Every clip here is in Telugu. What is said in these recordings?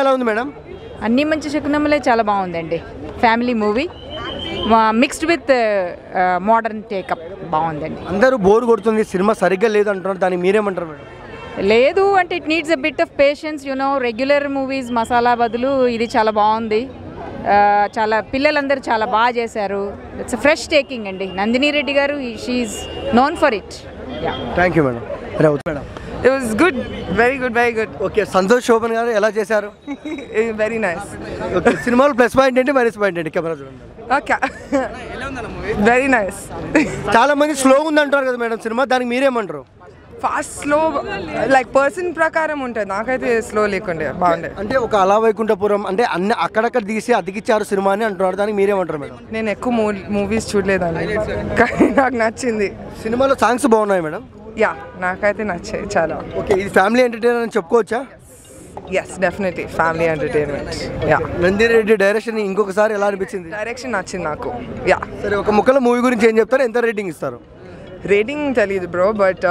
ఎలా ఉంది మేడం అన్ని మంచి శకునములే చాలా బాగుందండి family movie mixed with modern take up బాగుందండి అందరూ బోర్ కొడుతుంది సినిమా సరిగ్గా లేదు అంటున్నారు దానికి మీరేమంటారు మేడం లేదు అంటే it needs a bit of patience you know regular movies మసాలా బదులు ఇది చాలా బాగుంది ఆ, చాలా పిల్లలందరూ చాలా బాగా చేశారు ఇట్స్ ఫ్రెష్ టేకింగ్ అండి నందిని రెడ్డి గారు she known for it yeah thank you madam Revath madam It was good, very good, very good. Okay Santosh Sobhan గారు ఎలా చేశారు very nice. ఓకే సినిమాలో ప్లస్ పాయింట్ ఏంటి మైనస్ పాయింట్ ఏంటి కెమెరా చూడండి Okay. very nice. చాలా మంది స్లోగా ఉంది అంటారు కదా మేడం సినిమా దానికి మీరేమంటారు ఫాస్ట్ స్లో లైక్ పర్సన్ ప్రకారం ఉంటుంది నాకైతే స్లో లేకుండే బాగుండే అంటే ఒక అలా వైకుంఠపురం అంటే అన్ని అక్కడక్కడ తీసి అతికిచ్చారు సినిమా అని అంటున్నారు దానికి మీరేమంటారు మేడం నేను ఎక్కువ మూవీస్ చూడలేదండి కానీ నాకు నచ్చింది సినిమాలో సాంగ్స్ బాగున్నాయి మేడం యా నాకైతే నచ్చాయి చాలా ఓకే ఇది ఫ్యామిలీ ఎంటర్టైనర్ అని చెప్పుకోవచ్చా yes definitely family entertainment yeah Nandini Reddy direction ఇంకొకసారి ఎలా అనిపించింది డైరెక్షన్ నచ్చింది నాకు యా సరే ఒక ముక్కల మూవీ గురించి ఏం చెప్తారు ఎంత రేటింగ్ ఇస్తారు రేటింగ్ తెలియదు బ్రో బట్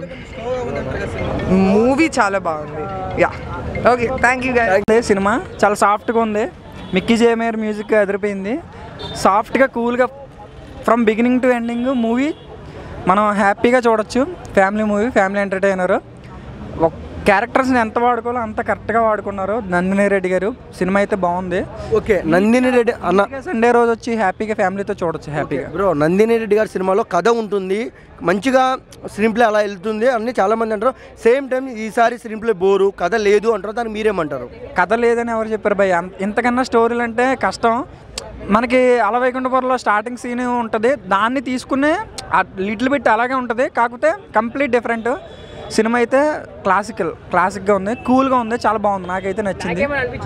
మూవీ చాలా బాగుంది yeah okay thank you guys అదే సినిమా చాలా సాఫ్ట్గా ఉంది మిక్కీ జేమేర్ మ్యూజిక్ ఎదిరిపోయింది సాఫ్ట్గా కూల్గా from beginning to ending movie మనం హ్యాపీగా చూడొచ్చు ఫ్యామిలీ మూవీ ఫ్యామిలీ ఎంటర్టైనర్ క్యారెక్టర్స్ని ఎంత వాడుకోవాలో అంత కరెక్ట్గా వాడుకున్నారు నందిని రెడ్డి గారు సినిమా అయితే బాగుంది ఓకే నందిని రెడ్డి అన్న సండే రోజు వచ్చి హ్యాపీగా ఫ్యామిలీతో చూడొచ్చు హ్యాపీగా బ్రో నందిని రెడ్డి గారి సినిమాలో కథ ఉంటుంది మంచిగా స్క్రీన్ ప్లే అలా వెళ్తుంది అన్ని చాలా మంది అంటారు సేమ్ టైం ఈసారి స్క్రీన్ ప్లే బోరు కథ లేదు అంటారు దానికి మీరేమంటారు కథ లేదని ఎవరు చెప్పారు భయ్య అంత- ఇంతకన్నా స్టోరీలు అంటే కష్టం మనకి అలవైకుంఠపురంలో స్టార్టింగ్ సీన్ ఉంటుంది దాన్ని తీసుకునే లిటిల్ బిట్ అలాగే ఉంటుంది కాకపోతే కంప్లీట్ డిఫరెంట్ సినిమా అయితే క్లాసికల్ క్లాసిక్గా ఉంది కూల్గా ఉంది చాలా బాగుంది నాకైతే నచ్చింది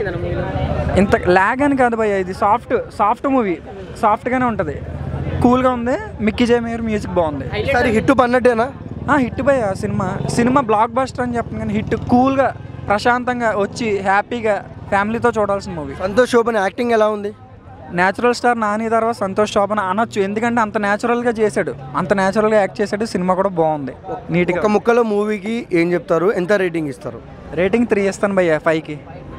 ఇంత ల్యాగ్ అని కాదు భయ్య ఇది సాఫ్ట్ సాఫ్ట్ మూవీ సాఫ్ట్గానే ఉంటుంది కూల్గా ఉంది మిక్కీ జేమేర్ మ్యూజిక్ బాగుంది ఈసారి హిట్ పన్నట్టేనా ఆ, హిట్ భయ్య సినిమా సినిమా బ్లాక్ బస్టర్ అని చెప్పను కానీ హిట్ కూల్గా ప్రశాంతంగా వచ్చి హ్యాపీగా ఫ్యామిలీతో చూడాల్సిన మూవీ సంతోష్ శోభన్ యాక్టింగ్ ఎలా ఉంది న్యాచురల్ స్టార్ నాని తర్వాత సంతోష్ శోభన అనొచ్చు ఎందుకంటే అంత న్యాచురల్గా చేశాడు అంత న్యాచురల్గా యాక్ట్ చేశాడు సినిమా కూడా బాగుంది నీట్గా ఒక ముక్కల మూవీకి ఏం చెప్తారు ఎంత రేటింగ్ ఇస్తారు రేటింగ్ త్రీ ఇస్తాను భయ్య ఫైవ్కి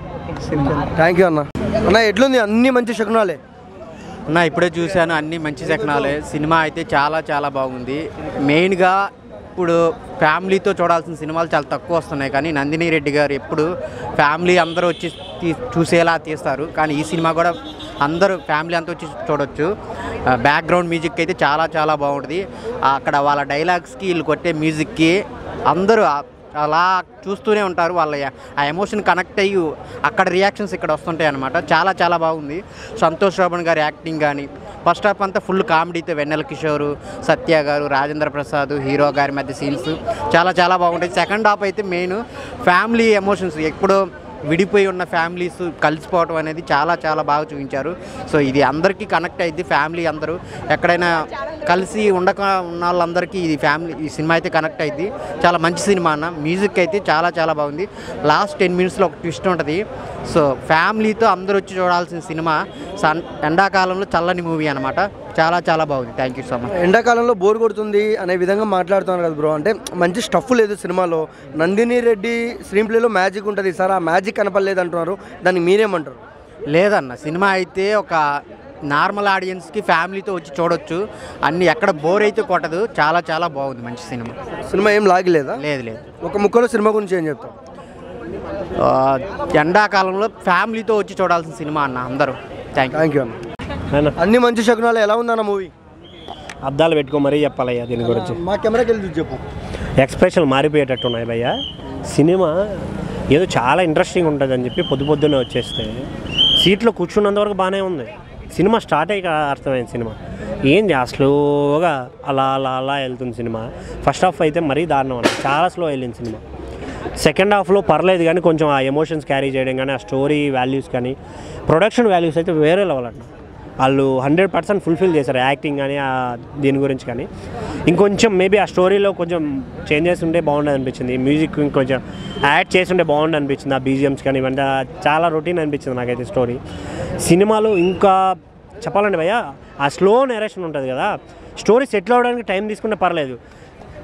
థ్యాంక్ యూ అన్న అన్న ఎట్లుంది అన్ని మంచి శకునాలే నా ఇప్పుడే చూశాను అన్ని మంచి శకనాలే సినిమా అయితే చాలా చాలా బాగుంది మెయిన్గా ఇప్పుడు ఫ్యామిలీతో చూడాల్సిన సినిమాలు చాలా తక్కువ వస్తున్నాయి కానీ నందిని రెడ్డి గారు ఎప్పుడు ఫ్యామిలీ అందరూ వచ్చి తీ- చూసేలా తీస్తారు కానీ ఈ సినిమా కూడా అందరూ ఫ్యామిలీ అంతా వచ్చి చూడొచ్చు బ్యాక్గ్రౌండ్ మ్యూజిక్ అయితే చాలా చాలా బాగుంటుంది అక్కడ వాళ్ళ డైలాగ్స్కి వీళ్ళు కొట్టే మ్యూజిక్కి అందరూ ఆ- అలా చూస్తూనే ఉంటారు వాళ్ళ ఆ ఎమోషన్ కనెక్ట్ అయ్యి అక్కడ రియాక్షన్స్ ఇక్కడ వస్తుంటాయి అనమాట చాలా చాలా బాగుంది సంతోష్ శోభన్ గారి యాక్టింగ్ కానీ ఫస్ట్ హాఫ్ అంతా ఫుల్ కామెడీతో వెన్నెల కిషోర్ సత్య గారు రాజేంద్ర ప్రసాద్ హీరో గారి మధ్య సీన్స్ చాలా చాలా బాగుంటాయి సెకండ్ హాఫ్ అయితే మెయిన్ ఫ్యామిలీ ఎమోషన్స్ ఎప్పుడో విడిపోయి ఉన్న ఫ్యామిలీస్ కలిసిపోవటం అనేది చాలా చాలా బాగా చూపించారు సో ఇది అందరికీ కనెక్ట్ అయింది ఫ్యామిలీ అందరూ ఎక్కడైనా కలిసి ఉండక ఉన్న వాళ్ళందరికీ ఇది ఫ్యామిలీ ఈ సినిమా అయితే కనెక్ట్ అయింది చాలా మంచి సినిమా అన్న మ్యూజిక్ అయితే చాలా చాలా బాగుంది లాస్ట్ టెన్ మినిట్స్లో ఒక ట్విస్ట్ ఉంటుంది సో ఫ్యామిలీతో అందరూ వచ్చి చూడాల్సిన సినిమా సన్ ఎండాకాలంలో చల్లని మూవీ అనమాట చాలా చాలా బాగుంది థ్యాంక్ యూ సో మచ్ ఎండాకాలంలో బోర్ కొడుతుంది అనే విధంగా మాట్లాడుతున్నారు కదా బ్రో అంటే మంచి స్టఫ్ లేదు సినిమాలో నందిని రెడ్డి స్క్రీన్ ప్లేలో మ్యాజిక్ ఉంటుంది సార్ ఆ మ్యాజిక్ కనపడలేదు అంటున్నారు దానికి మీరేమంటారు లేదన్న సినిమా అయితే ఒక నార్మల్ ఆడియన్స్కి ఫ్యామిలీతో వచ్చి చూడొచ్చు అన్ని ఎక్కడ బోర్ అయితే కొట్టదు చాలా చాలా బాగుంది మంచి సినిమా సినిమా ఏం లాగలేదా లేదు లేదు ఒక ముక్కలో సినిమా గురించి ఏం చెప్తాం ఆ, ఎండాకాలంలో ఫ్యామిలీతో వచ్చి చూడాల్సిన సినిమా అన్న అందరూ థ్యాంక్ యూ థ్యాంక్ యూ అన్న అన్ని మంచి శకునాలు ఎలా ఉందన్న మూవీ అద్దాలు పెట్టుకో మరీ చెప్పాలయ్యా దీని గురించి మా కెమెరాకి వెళ్ళి చూసి చెప్పు ఎక్స్ప్రెషన్ మారిపోయేటట్టు ఉన్నాయి భయ్య సినిమా ఏదో చాలా ఇంట్రెస్టింగ్ ఉంటుంది అని చెప్పి పొద్దు పొద్దున్నే వచ్చేస్తే సీట్లో కూర్చున్నంత వరకు బాగానే ఉంది సినిమా స్టార్ట్ అయ్యి అర్థమైంది సినిమా ఏంది ఆ స్లోగా అలా అలా అలా వెళ్తుంది సినిమా ఫస్ట్ హాఫ్ అయితే మరీ దారుణం అన్న చాలా స్లో వెళ్ళింది సినిమా సెకండ్ హాఫ్లో పర్లేదు కానీ కొంచెం ఆ ఎమోషన్స్ క్యారీ చేయడం కానీ ఆ స్టోరీ వాల్యూస్ కానీ ప్రొడక్షన్ వాల్యూస్ అయితే వేరే లెవెల్ అన్న వాళ్ళు హండ్రెడ్ పర్సెంట్ ఫుల్ఫిల్ చేశారు యాక్టింగ్ కానీ ఆ దీని గురించి కానీ ఇంకొంచెం మేబీ ఆ స్టోరీలో కొంచెం చేంజెస్ ఉంటే బాగుండదు అనిపించింది మ్యూజిక్ ఇంకొంచెం యాడ్ చేసి ఉంటే బాగుండు అనిపించింది ఆ బీజిఎమ్స్ కానీ ఇవంతా చాలా రొటీన్ అనిపించింది నాకైతే స్టోరీ సినిమాలో ఇంకా చెప్పాలండి భయ్య ఆ స్లో నెరేషన్ ఉంటుంది కదా స్టోరీ సెటిల్ అవ్వడానికి టైం తీసుకుంటే పర్లేదు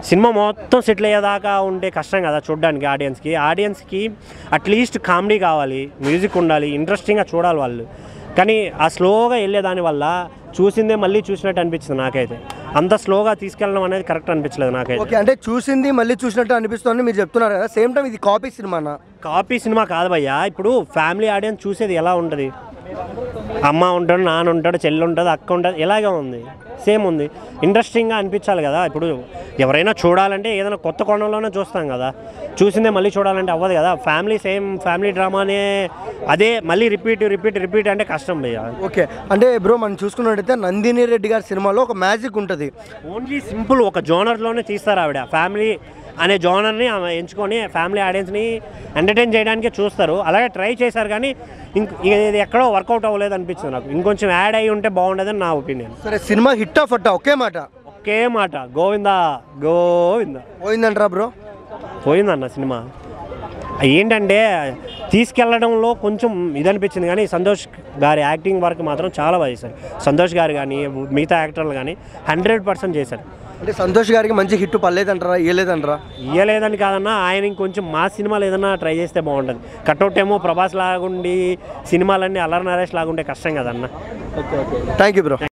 సినిమా మొత్తం సెటిల్ అయ్యేదాకా ఉంటే కష్టం కదా చూడడానికి ఆడియన్స్కి ఆడియన్స్కి అట్లీస్ట్ కామెడీ కావాలి మ్యూజిక్ ఉండాలి ఇంట్రెస్టింగ్గా చూడాలి వాళ్ళు కానీ ఆ స్లోగా వెళ్ళేదాని వల్ల చూసిందే మళ్ళీ చూసినట్టు అనిపించింది నాకైతే అంత స్లోగా తీసుకెళ్ళడం అనేది కరెక్ట్ అనిపించలేదు నాకైతే ఓకే అంటే చూసింది మళ్ళీ చూసినట్టు అనిపిస్తుంది మీరు చెప్తున్నారు కదా సేమ్ టైం ఇది కాపీ సినిమానా కాపీ సినిమా కాదు భయ్యా ఇప్పుడు ఫ్యామిలీ ఆడియన్స్ చూసేది ఎలా ఉంటుంది అమ్మ ఉంటాడు నాన్న ఉంటాడు చెల్లి ఉంటుంది అక్క ఉంటుంది ఇలాగే ఉంది సేమ్ ఉంది ఇంట్రెస్టింగ్గా అనిపించాలి కదా ఇప్పుడు ఎవరైనా చూడాలంటే ఏదైనా కొత్త కోణంలోనే చూస్తాం కదా చూసిందే మళ్ళీ చూడాలంటే అవ్వదు కదా ఫ్యామిలీ సేమ్ ఫ్యామిలీ డ్రామానే అదే మళ్ళీ రిపీట్ రిపీట్ రిపీట్ అంటే కష్టం భయ్యా ఓకే అంటే బ్రో మనం చూసుకున్నట్టయితే నందిని రెడ్డి గారి సినిమాలో ఒక మ్యాజిక్ ఉంటుంది ఓన్లీ సింపుల్ ఒక జోనర్లోనే తీస్తారు ఆవిడ ఫ్యామిలీ అనే జోనర్ని ఆమె ఎంచుకొని ఫ్యామిలీ ఆడియన్స్ని ఎంటర్టైన్ చేయడానికే చూస్తారు అలాగే ట్రై చేశారు కానీ ఇంక ఇది ఎక్కడో వర్కౌట్ అవ్వలేదు అనిపించింది నాకు ఇంకొంచెం యాడ్ అయ్యి ఉంటే బాగుండేదని నా ఒపీనియన్ సరే సినిమా హిట్ ఆఫ్ అట్టా ఒకే మాట ఒకే మాట గోవిందా గోవిందా పోయిందంటారా బ్రో పోయిందన్న సినిమా ఏంటంటే తీసుకెళ్లడంలో కొంచెం ఇది అనిపించింది కానీ సంతోష్ గారి యాక్టింగ్ వర్క్ మాత్రం చాలా బాగా చేశారు సంతోష్ గారు కానీ మిగతా యాక్టర్లు కానీ హండ్రెడ్ పర్సెంట్ చేశారు అంటే సంతోష్ గారికి మంచి హిట్ పర్లేదంటారా ఇయ్యలేదంటారా ఇయ్యలేదని కాదన్నా ఆయన ఇంకొంచెం మా సినిమాలు ఏదైనా ట్రై చేస్తే బాగుంటుంది కట్అవుట్ ఏమో ప్రభాస్ లాగుండి సినిమాలన్నీ అల్లరి నరేష్ లాగుంటే కష్టం కదన్నా థ్యాంక్ యూ బ్రో